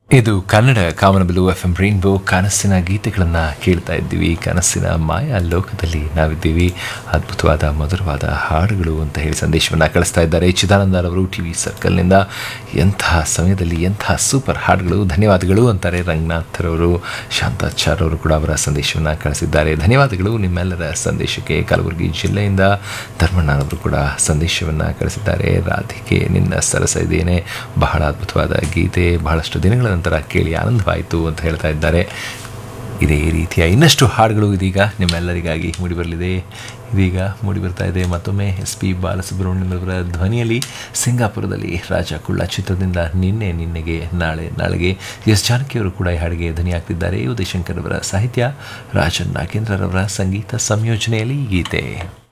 ಇದು ಕನ್ನಡ ಕಾಮನಬಿಲು F M rainbow ಕನಸಿನ ಗೀತೆಗಳನ್ನು ಕೇಳ್ತಾ ಇದ್ದೀವಿ ಕನಸಿನ ಮಾಯಾ ಲೋಕದಲ್ಲಿ ನಾವಿದ್ದೀವಿ ಅದ್ಭುತವಾದ ಮಧುರವಾದ ಹಾಡುಗಳು ಅಂತ ಹೇಳಿ ಸಂದೇಶವನ್ನು ಕಳಿಸ್ತಾ ಇದ್ದಾರೆ ಚಿದಾನಂದರವರು ಟಿ ವಿ ಸರ್ಕಲ್ನಿಂದ ಎಂತಹ ಸಮಯದಲ್ಲಿ ಎಂತಹ ಸೂಪರ್ ಹಾಡುಗಳು ಧನ್ಯವಾದಗಳು ಅಂತಾರೆ ರಂಗನಾಥರವರು ಶಾಂತಾಚಾರ್ ಅವರು ಕೂಡ ಅವರ ಸಂದೇಶವನ್ನು ಕಳಿಸಿದ್ದಾರೆ ಧನ್ಯವಾದಗಳು ನಿಮ್ಮೆಲ್ಲರ ಸಂದೇಶಕ್ಕೆ ಕಲಬುರಗಿ ಜಿಲ್ಲೆಯಿಂದ ಧರ್ಮಣ್ಣನವರು ಕೂಡ ಸಂದೇಶವನ್ನು ಕಳಿಸಿದ್ದಾರೆ ರಾಧಿಕೆ ನಿನ್ನ ಸರಸ ಇದೇನೆ ಬಹಳ ಅದ್ಭುತವಾದ ಗೀತೆ ಬಹಳಷ್ಟು ದಿನಗಳ ನಂತರ ಕೇಳಿ ಆನಂದವಾಯಿತು ಅಂತ ಹೇಳ್ತಾ ಇದ್ದಾರೆ ಇದೇ ರೀತಿಯ ಇನ್ನಷ್ಟು ಹಾಡುಗಳು ಇದೀಗ ನಿಮ್ಮೆಲ್ಲರಿಗಾಗಿ ಮೂಡಿಬರಲಿದೆ ಇದೀಗ ಮೂಡಿಬರ್ತಾ ಇದೆ ಮತ್ತೊಮ್ಮೆ ಎಸ್ ಪಿ ಬಾಲಸುಬ್ರಹ್ಮಣ್ಯಮರವರ ಧ್ವನಿಯಲ್ಲಿ ಸಿಂಗಾಪುರದಲ್ಲಿ ರಾಜ ಕುಳ್ಳ ಚಿತ್ರದಿಂದ ನಿನ್ನೆ ನಿನ್ನೆಗೆ ನಾಳೆ ನಾಳೆಗೆ ಎಸ್ ಜಾನಕಿಯವರು ಕೂಡ ಈ ಹಾಡಿಗೆ ಧ್ವನಿಯಾಗ್ತಿದ್ದಾರೆ ಉದಯಶಂಕರ್ ಅವರ ಸಾಹಿತ್ಯ ರಾಜನ್ ನಾಗೇಂದ್ರರವರ ಸಂಗೀತ ಸಂಯೋಜನೆಯಲ್ಲಿ ಈ ಗೀತೆ